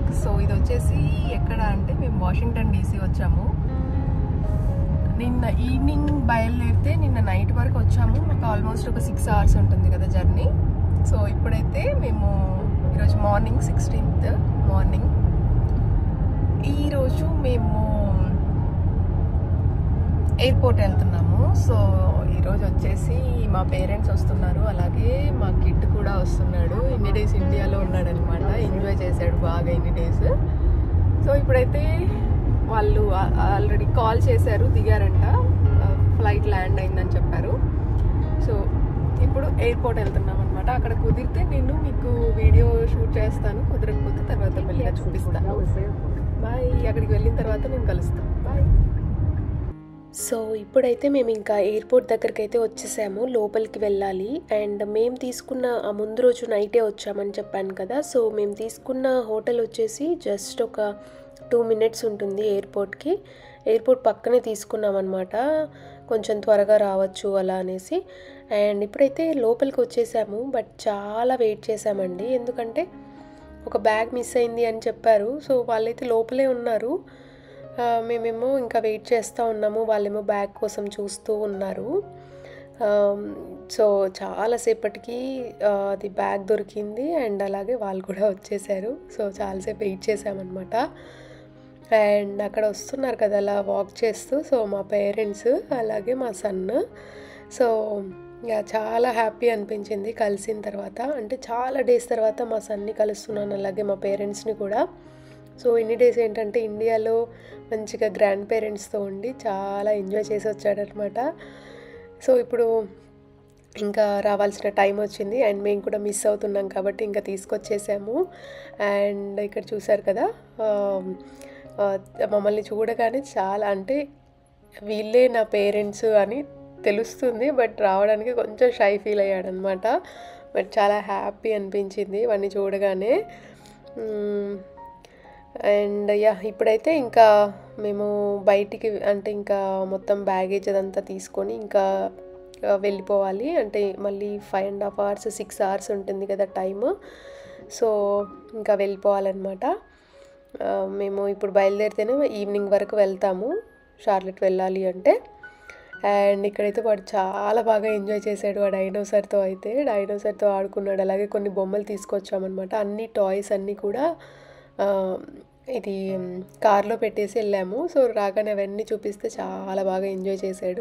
So ఇది వచ్చేసి ఎక్కడ అంటే మేము వాషింగ్టన్ డీసీ వచ్చాము నిన్న ఈవినింగ్ బయలుదేరితే నిన్న నైట్ వరకు వచ్చాము మాకు ఆల్మోస్ట్ ఒక సిక్స్ అవర్స్ ఉంటుంది కదా జర్నీ సో ఇప్పుడైతే మేము ఈరోజు మార్నింగ్ సిక్స్టీన్త్ మార్నింగ్ ఈరోజు మేము ఎయిర్పోర్ట్ వెళ్తున్నాము సో ఈరోజు వచ్చేసి మా పేరెంట్స్ వస్తున్నారు అలాగే మా కిడ్ కూడా వస్తున్నాడు ఇన్ని డేస్ ఇండియాలో ఉన్నాడు అనమాట ఎంజాయ్ చేశాడు బాగా ఇన్ని డేస్ సో ఇప్పుడైతే వాళ్ళు ఆల్రెడీ కాల్ చేశారు దిగారంట ఫ్లైట్ ల్యాండ్ అయిందని చెప్పారు సో ఇప్పుడు ఎయిర్పోర్ట్ వెళ్తున్నాం అనమాట అక్కడ కుదిరితే నేను మీకు వీడియో షూట్ చేస్తాను కుదరకపోతే తర్వాత మెల్లిగా చూపిస్తాను బాయ్ అక్కడికి వెళ్ళిన తర్వాత నేను కలుస్తాను బాయ్ సో ఇప్పుడైతే మేము ఇంకా ఎయిర్పోర్ట్ దగ్గరికి అయితే వచ్చేసాము లోపలికి వెళ్ళాలి అండ్ మేము తీసుకున్న ఆ ముందు రోజు నైటే వచ్చామని చెప్పాను కదా సో మేము తీసుకున్న హోటల్ వచ్చేసి జస్ట్ ఒక టూ మినిట్స్ ఉంటుంది ఎయిర్పోర్ట్కి ఎయిర్పోర్ట్ పక్కనే తీసుకున్నాం అనమాట కొంచెం త్వరగా రావచ్చు అలా అనేసి అండ్ ఇప్పుడైతే లోపలికి వచ్చేసాము బట్ చాలా వెయిట్ చేసామండి ఎందుకంటే ఒక బ్యాగ్ మిస్ అయింది అని చెప్పారు సో వాళ్ళైతే లోపలే ఉన్నారు ఆ, మేమేమో ఇంకా వెయిట్ చేస్తూ ఉన్నాము వాళ్ళేమో బ్యాగ్ కోసం చూస్తూ ఉన్నారు ఆమ్, సో చాలాసేపటికి ఆ, అది బ్యాగ్ దొరికింది అండ్ అలాగే వాళ్ళు కూడా వచ్చేసారు సో చాలాసేపు వెయిట్ చేసామన్నమాట అండ్ అక్కడ వస్తున్నారు కదా అలా వాక్ చేస్తూ సో మా పేరెంట్స్ అలాగే మా సన్ సో యా చాలా హ్యాపీ అనిపించింది కలిసిన తర్వాత అంటే చాలా డేస్ తర్వాత మా సన్ని కలుస్తున్నాను అలాగే మా పేరెంట్స్ని కూడా సో ఇన్ని డేస్ ఏంటంటే ఇండియాలో మంచిగా గ్రాండ్ పేరెంట్స్తో ఉండి చాలా ఎంజాయ్ చేసి వచ్చాడనమాట సో ఇప్పుడు ఇంకా రావాల్సిన టైం వచ్చింది అండ్ మేము కూడా మిస్ అవుతున్నాం కాబట్టి ఇంకా తీసుకొచ్చేసాము అండ్ ఇక్కడ చూసారు కదా ఆ, ఆ, మమ్మల్ని చూడగానే చాలా అంటే వీళ్ళే నా పేరెంట్స్ అని తెలుస్తుంది బట్ రావడానికి కొంచెం షై ఫీల్ అయ్యాడనమాట బట్ చాలా హ్యాపీ అనిపించింది వాడిని చూడగానే మ్మ్. అండ్ యా ఇప్పుడైతే ఇంకా మేము బయటికి అంటే ఇంకా మొత్తం బ్యాగేజ్ అదంతా తీసుకొని ఇంకా ఆ, వెళ్ళిపోవాలి అంటే మళ్ళీ five and half hours six hours ఉంటుంది కదా టైము సో ఇంకా వెళ్ళిపోవాలన్నమాట ఆ, మేము ఇప్పుడు బయలుదేరితేనే ఈవినింగ్ వరకు వెళ్తాము షార్లెట్ వెళ్ళాలి అంటే అండ్ ఇక్కడైతే వాడు చాలా బాగా ఎంజాయ్ చేశాడు ఆ డైనోసార్తో అయితే డైనోసార్తో ఆడుకున్నాడు అలాగే కొన్ని బొమ్మలు తీసుకొచ్చామన్నమాట అన్ని టాయ్స్ అన్నీ కూడా ఆ, ఇది కార్లో పెట్టేసి వెళ్ళాము సో రాగానే అవన్నీ చూపిస్తే చాలా బాగా ఎంజాయ్ చేశాడు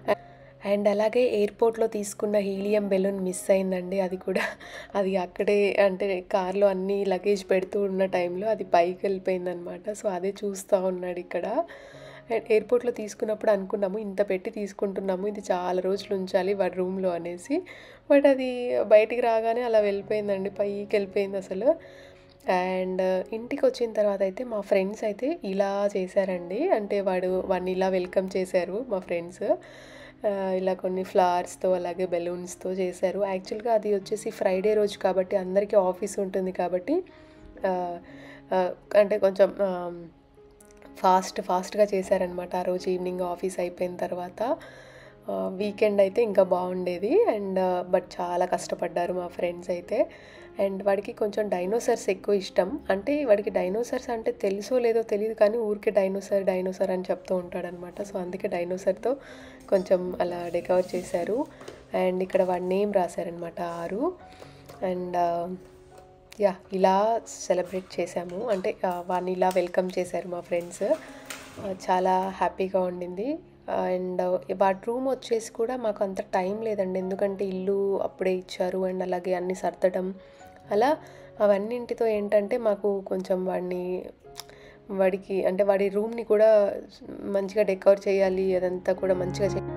అండ్ అలాగే ఎయిర్పోర్ట్లో తీసుకున్న హీలియం బెలూన్ మిస్ అయిందండి అది కూడా అది అక్కడే అంటే కార్లో అన్ని లగేజ్ పెడుతూ ఉన్న టైంలో అది పైకి వెళ్ళిపోయిందనమాట సో అదే చూస్తూ ఉన్నాడు ఇక్కడ అండ్ ఎయిర్పోర్ట్లో తీసుకున్నప్పుడు అనుకున్నాము ఇంత పెట్టి తీసుకుంటున్నాము ఇది చాలా రోజులు ఉంచాలి వాడి రూమ్లో అనేసి బట్ అది బయటికి రాగానే అలా వెళ్ళిపోయిందండి పైకి వెళ్ళిపోయింది అసలు అండ్ ఇంటికి వచ్చిన తర్వాత అయితే మా ఫ్రెండ్స్ అయితే ఇలా చేశారండి అంటే వాడు వాడిని ఇలా వెల్కమ్ చేశారు మా ఫ్రెండ్స్ ఇలా కొన్ని ఫ్లవర్స్తో అలాగే బెలూన్స్తో చేశారు యాక్చువల్గా అది వచ్చేసి ఫ్రైడే రోజు కాబట్టి అందరికీ ఆఫీస్ ఉంటుంది కాబట్టి ఆ, ఆ, అంటే కొంచెం ఆ, ఫాస్ట్ ఫాస్ట్గా చేశారనమాట ఆ రోజు ఈవినింగ్ ఆఫీస్ అయిపోయిన తర్వాత వీకెండ్ అయితే ఇంకా బాగుండేది అండ్ బట్ చాలా కష్టపడ్డారు మా ఫ్రెండ్స్ అయితే అండ్ వాడికి కొంచెం డైనోసార్స్ ఎక్కువ ఇష్టం అంటే వాడికి డైనోసార్స్ అంటే తెలుసో లేదో తెలియదు కానీ ఊరికే డైనోసార్ డైనోసార్ అని చెప్తూ ఉంటాడనమాట సో అందుకే డైనోసార్తో కొంచెం అలా డెకవర్ చేశారు అండ్ ఇక్కడ వాడి నేమ్ రాశారనమాట ఆరు అండ్ యా ఇలా సెలబ్రేట్ చేశాము అంటే ఆ, వాడిని ఇలా వెల్కమ్ చేశారు మా ఫ్రెండ్స్ చాలా హ్యాపీగా ఉండింది అండ్ వాటి రూమ్ వచ్చేసి కూడా మాకు అంత టైం లేదండి ఎందుకంటే ఇల్లు అప్పుడే ఇచ్చారు అండ్ అలాగే అన్ని సర్దడం అలా అవన్నింటితో ఏంటంటే మాకు కొంచెం వాడిని వాడికి అంటే వాడి రూమ్ని కూడా మంచిగా డెకవర్ చేయాలి అదంతా కూడా మంచిగా చే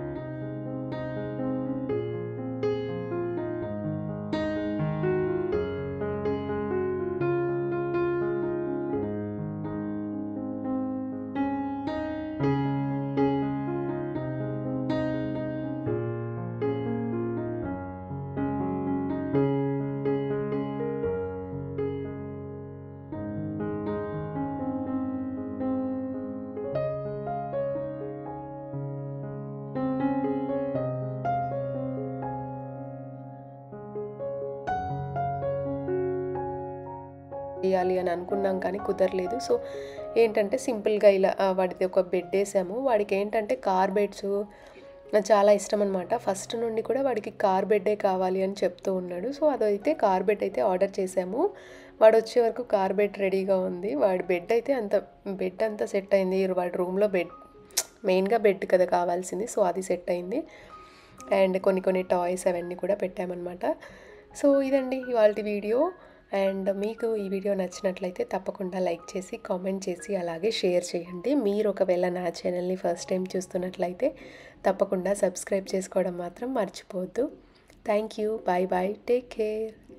చేయాలి అని అనుకున్నాం కానీ కుదరలేదు సో ఏంటంటే సింపుల్గా ఇలా ఆ, వాడిది ఒక బెడ్ వేసాము వాడికి ఏంటంటే కార్ బెడ్స్ చాలా ఇష్టం అనమాట ఫస్ట్ నుండి కూడా వాడికి కార్ బెడ్డే కావాలి అని చెప్తూ ఉన్నాడు సో అదైతే కార్ బెడ్ అయితే ఆర్డర్ చేసాము వాడు వచ్చే వరకు కార్ బెడ్ రెడీగా ఉంది వాడి బెడ్ అయితే అంత బెడ్ అంతా సెట్ అయింది వాడి రూమ్లో బెడ్ మెయిన్గా బెడ్ కదా కావాల్సింది సో అది సెట్ అయింది అండ్ కొన్ని కొన్ని టాయ్స్ అవన్నీ కూడా పెట్టామన్నమాట సో ఇదండి ఇవాళ వీడియో అండ్ మీకు ఈ వీడియో నచ్చినట్లయితే తప్పకుండా లైక్ చేసి కామెంట్ చేసి అలాగే షేర్ చేయండి మీరు ఒకవేళ నా ఛానల్ని ఫస్ట్ టైం చూస్తున్నట్లయితే తప్పకుండా సబ్స్క్రైబ్ చేసుకోవడం మాత్రం మర్చిపోవద్దు thank you bye bye take care